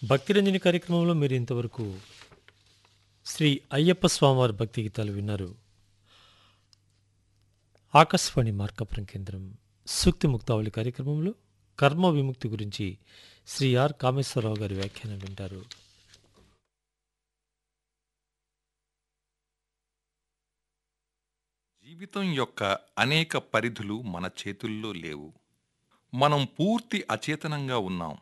భక్తిరంజని కార్యక్రమంలో మీరు ఇంతవరకు శ్రీ అయ్యప్ప స్వామివారి భక్తి గీతాలు విన్నారు ఆకాశవాణి మార్కాపురం కేంద్రం సూక్తి ముక్తావళి కార్యక్రమంలో కర్మ విముక్తి గురించి శ్రీ ఆర్ కామేశ్వరరావు గారి వ్యాఖ్యానం వింటారు జీవితం యొక్క అనేక పరిధులు మన చేతుల్లో లేవు మనం పూర్తి అచేతనంగా ఉన్నాం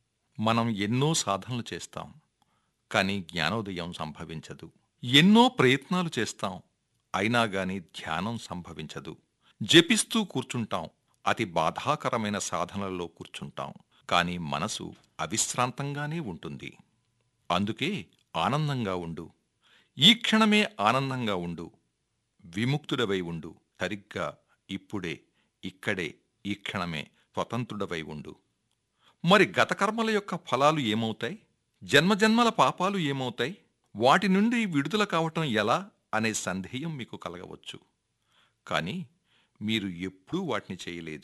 మనం ఎన్నో సాధనలు చేస్తాం కానీ జ్ఞానోదయం సంభవించదు ఎన్నో ప్రయత్నాలు చేస్తాం అయినా గాని ధ్యానం సంభవించదు జపిస్తూ కూర్చుంటాం అతి బాధాకరమైన సాధనలలో కూర్చుంటాం కానీ మనసు అవిశ్రాంతంగానే ఉంటుంది అందుకే ఆనందంగా ఉండు ఈ క్షణమే ఆనందంగా ఉండు విముక్తుడవై ఉండు సరిగ్గా ఇప్పుడే ఇక్కడే ఈ క్షణమే స్వతంత్రుడవై ఉండు మరి గత కర్మల యొక్క ఫలాలు ఏమవుతాయి జన్మజన్మల పాపాలు ఏమవుతాయి వాటి నుండి విడుదల కావటం ఎలా అనే సందేహం మీకు కలగవచ్చు కానీ మీరు ఎప్పుడూ వాటిని చేయలేదు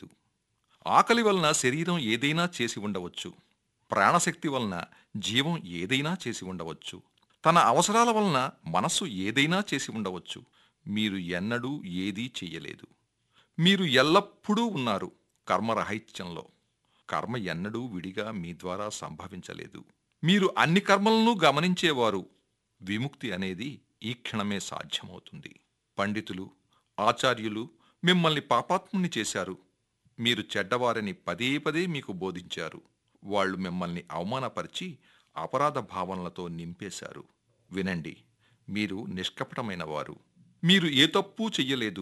ఆకలి వలన శరీరం ఏదైనా చేసి ఉండవచ్చు ప్రాణశక్తి వలన జీవం ఏదైనా చేసి ఉండవచ్చు తన అవసరాల వలన మనస్సు ఏదైనా చేసి ఉండవచ్చు మీరు ఎన్నడూ ఏదీ చెయ్యలేదు మీరు ఎల్లప్పుడూ ఉన్నారు కర్మరహిత్యంలో కర్మ ఎన్నడూ విడిగా మీ ద్వారా సంభవించలేదు మీరు అన్ని కర్మలను గమనించేవారు విముక్తి అనేది ఈ క్షణమే సాధ్యమవుతుంది పండితులు ఆచార్యులు మిమ్మల్ని పాపాత్ముని చేశారు మీరు చెడ్డవారని పదే పదే మీకు బోధించారు వాళ్ళు మిమ్మల్ని అవమానపరిచి అపరాధ భావనలతో నింపేశారు వినండి మీరు నిష్కపటమైన వారు మీరు ఏ తప్పు చెయ్యలేదు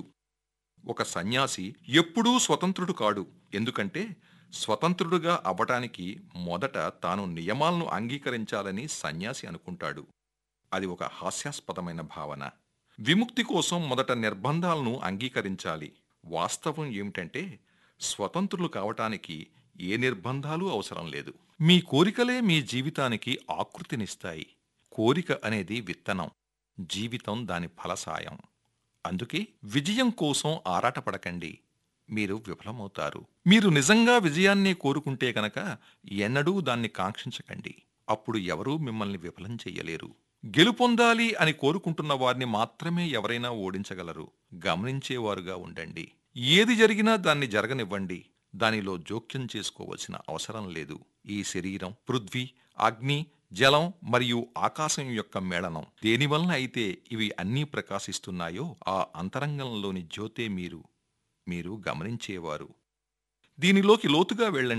ఒక సన్యాసి ఎప్పుడూ స్వతంత్రుడు కాడు ఎందుకంటే స్వతంత్రుడుగా అవ్వటానికి మొదట తాను నియమాలను అంగీకరించాలని సన్యాసి అనుకుంటాడు అది ఒక హాస్యాస్పదమైన భావన విముక్తి కోసం మొదట నిర్బంధాలను అంగీకరించాలి వాస్తవం ఏమిటంటే స్వతంత్రులు కావటానికి ఏ నిర్బంధాలు అవసరం లేదు మీ కోరికలే మీ జీవితానికి ఆకృతినిస్తాయి కోరిక అనేది విత్తనం జీవితం దాని ఫలసాయం అందుకే విజయం కోసం ఆరాటపడకండి మీరు విఫలమవుతారు మీరు నిజంగా విజయాన్నే కోరుకుంటే కనుక ఎన్నడూ దాన్ని కాంక్షించకండి అప్పుడు ఎవరూ మిమ్మల్ని విఫలం చెయ్యలేరు గెలుపొందాలి అని కోరుకుంటున్న వారిని మాత్రమే ఎవరైనా ఓడించగలరు గమనించేవారుగా ఉండండి ఏది జరిగినా దాన్ని జరగనివ్వండి దానిలో జోక్యం చేసుకోవలసిన అవసరం లేదు ఈ శరీరం పృథ్వీ అగ్ని జలం మరియు ఆకాశం యొక్క మేళనం దేనివలన అయితే ఇవి అన్నీ ప్రకాశిస్తున్నాయో ఆ అంతరంగంలోని జ్యోతే మీరు మీరు గమనించేవారు దీనిలోకి లోతుగా వెళ్ళండి